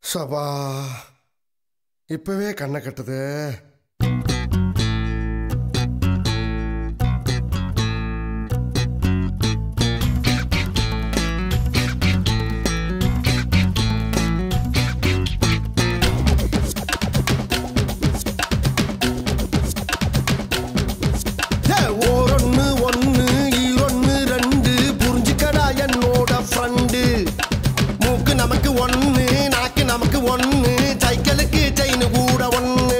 சபா இப்பவே கண்ணை கட்டுது ஓரொன்னு ஒன்னு ஈரொன்னு ரெண்டு புரிஞ்சுக்கடா என்னோட ஃப்ரெண்டு மூக்கு நமக்கு ஒன்னு நாக்கு நமக்கு ஒன்னு சைக்கிளுக்கு செயின் கூட ஒன்னு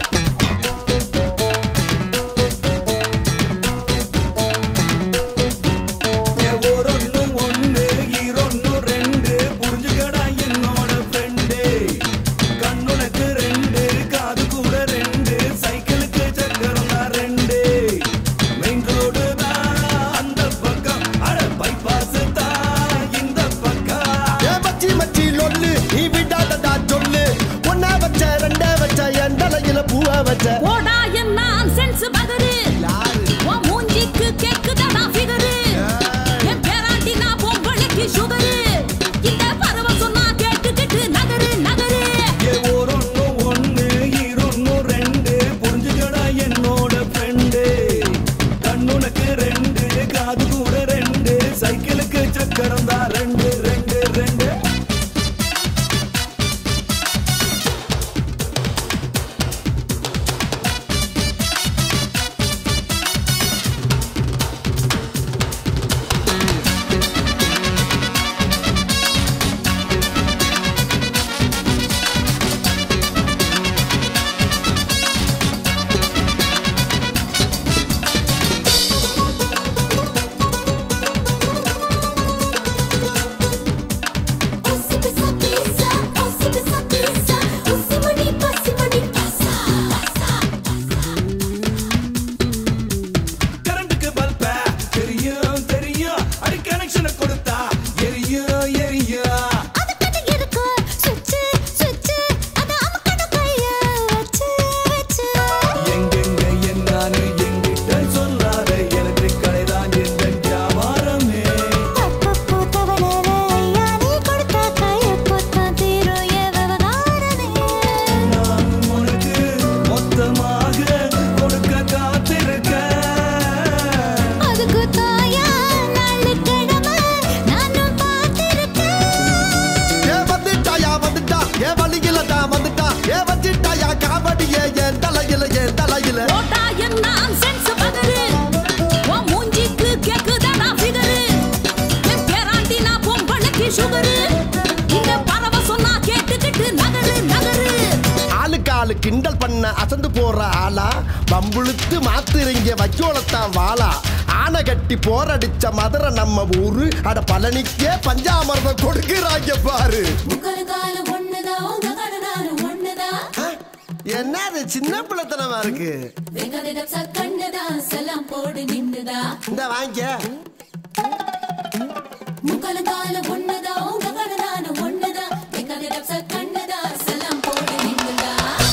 ஒரொன்னு ஒண்ணு ஈரொன்னு ரெண்டு புரிஞ்சுக்கடா என்னோட ஃப்ரெண்டு கண்ணுனக்கு ரெண்டு காது கூட ரெண்டு சைக்கிளுக்கு சக்கரம் தான் ரெண்டு மெயின் ரோடு தான் அந்த பக்கம் அட பைபாஸ் தான் இந்த பக்கம் ஏ மச்சி மச்சி லொல்லு நீ விடாதடா சொல்லு ஒன்னா வச்ச ரெண்டே வச்ச என் தலையில பூவ வச்ச போடா என்ன சென்ஸ் பகரு உன் மூஞ்சிக்கு கேக்குதடா ஃபிகரு என் பேராண்டி நான் பொம்பளைக்கு சுகரு இந்த பறவை சொன்னா கேட்டுக்கிட்டு நகரு நகரு ஏ ஒரொன்னு ஒண்ணு ஈரொன்னு ரெண்டு புரிஞ்சுக்கடா என்னோட ஃப்ரெண்டு கண்ணுனக்கு ரெண்டு காது கூட ரெண்டு சைக்கிளுக்கு சக்கரம் தான் ரெண்டு ரெண்டு ரெண்டு Ossi pisa pisa, ossi pisa pisa, ossi mani pasi mani pasa. கரண்ட்டுக்கு பல்ப தெரியும் தெரியும் அடி கனெக்ஷனை கொடுத்தா எரியும் எரியும் அதுக்கிட்ட இருக்கு சுச்சு சுச்சு அத அமுக்கணும் கைய வச்சு வச்சு எங்கெங்க என்னான்னு எங்கிட்ட சொல்லாத எலக்ட்ரிக் கடைதான் எந்த வியாபாரமே அப்பப்போ தவளற ஐயா நீ கொடுத்த கைய பொத்தம் தீரும் என் விவகாரமே நானும் உனக்கு மொத்தமாக கொடுக்க காத்திருக்கேன் அதுக்கு தாயா நாலு கிழமை நானும் பார்த்திருக்கேன் ஏ வந்துட்டாயா வந்துட்டா ஏ வழியில தான் வந்துட்டா ஏ வச்சிட்டாயா காவடியே என் தலையில என் தலையில போடா என்ன சென்ஸ் பகரு உன் மூஞ்சிக்கு கேக்குதடா ஃபிகரு என் பேராண்டி நான் பொம்பளைக்கு சுகரு இந்த பறவை சொன்னா கேட்டுக்கிட்டு நகரு நகரு ஆளுக்கு ஆளு கிண்டல் பண்ண அசந்து போற ஆளா பம்புளுத்து மாத்திரங்க வைக்கோலத்தான் வாளா ஆனை கட்டி போரடிச்ச மதுரை நம்ம ஊரு அட பழனிக்கே பஞ்சாமிர்தம் கொடுக்குறாங்க பாரு முகலுகால ஒண்ணுதான் உங்க கடனாரு ஒண்ணுதான் என்னது சின்ன பிள்ளைத்தனமா இருக்கு வெங்கதிடம் சக்கண்ணுதான் செல்லாம் போடு நின்னுதா இந்த வாங்கிக்க முகலுகால ஒண்ணுதான் உங்க கடனாரு ஒண்ணுதான் வெங்கதிடம் சக்கண்ணுதான் செல்லாம் போடு நின்னுதா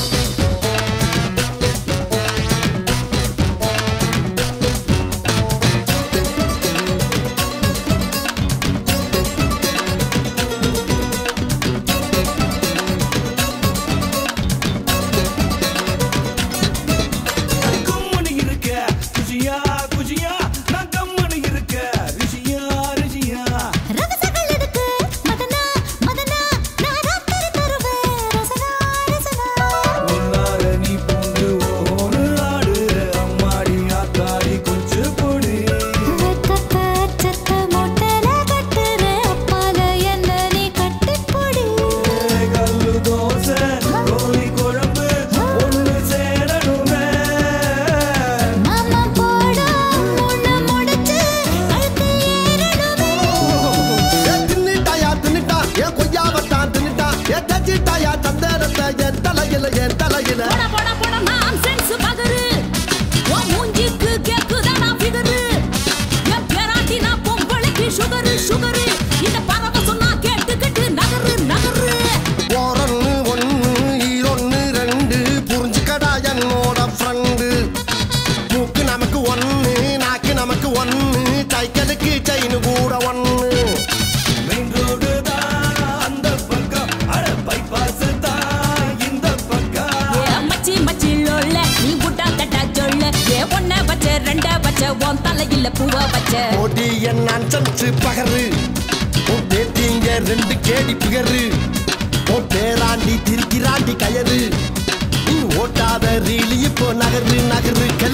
கும்மனு இருக்க குஷியா குஷியா நான் கம்மனு இருக்க ரிஷியா ரிஷியா ரகசகள் எதுக்கு மதனா மதனா நான் ராத்திரி தருவேன் ரசனா ரசனா உன்னால நீ பூந்து ஓடு ஆடுற அம்மாடி ஆத்தாடி கொஞ்சம் பொடி வெக்கத்த அச்சத்த மொட்டல கட்டுற அப்பால என்ன நீ கட்டிப்பொடி கல்லு தோசை கோழி குழம்பு ஒண்ணு சேரணுமே மாமா போடா முன்ன முடிச்சு கழுத்து ஏறணுமே ஏ தின்னுட்டாயா தின்னுட்டா ஏ கொய்யாவத்தான் தின்னுட்டா ஏ தச்சிட்டாயா தந்தரத்தை என் தலையில என் தலையில போடா போடா போடா நான் சென்ஸ் பகரு உன் மூஞ்சிக்கு கேக்குதடா ஃபிகரு என் பேராண்டி நான் பொம்பளைக்கு சுகரு சுகரு இந்த பறவை சொன்னா கேட்டுக்கிட்டு நகரு நகரு ஓரொன்னு ஒன்னு ஈரொன்னு ரெண்டு புரிஞ்சுக்கடா என்னோட ஃப்ரெண்டு மூக்கு நமக்கு ஒன்னு நாக்கு நமக்கு ஒன்னு சைக்கிளுக்கு செயின் கூட ஒன்னு மெயின் ரோடு தான் அந்த பக்கம் அட பைபாஸ் ரெண்ட வச்ச உன் தலையில பூவ வச்ச ஓடி என் அன்சன்ஸ் பகரு உன் பேத்திங்க ரெண்டு கேடி பிகரு உன் பேராண்டி திருக்கிறாண்டி கயறு நீ ஓட்டாத ரீலி இப்போ நகரு நகரு கிளறு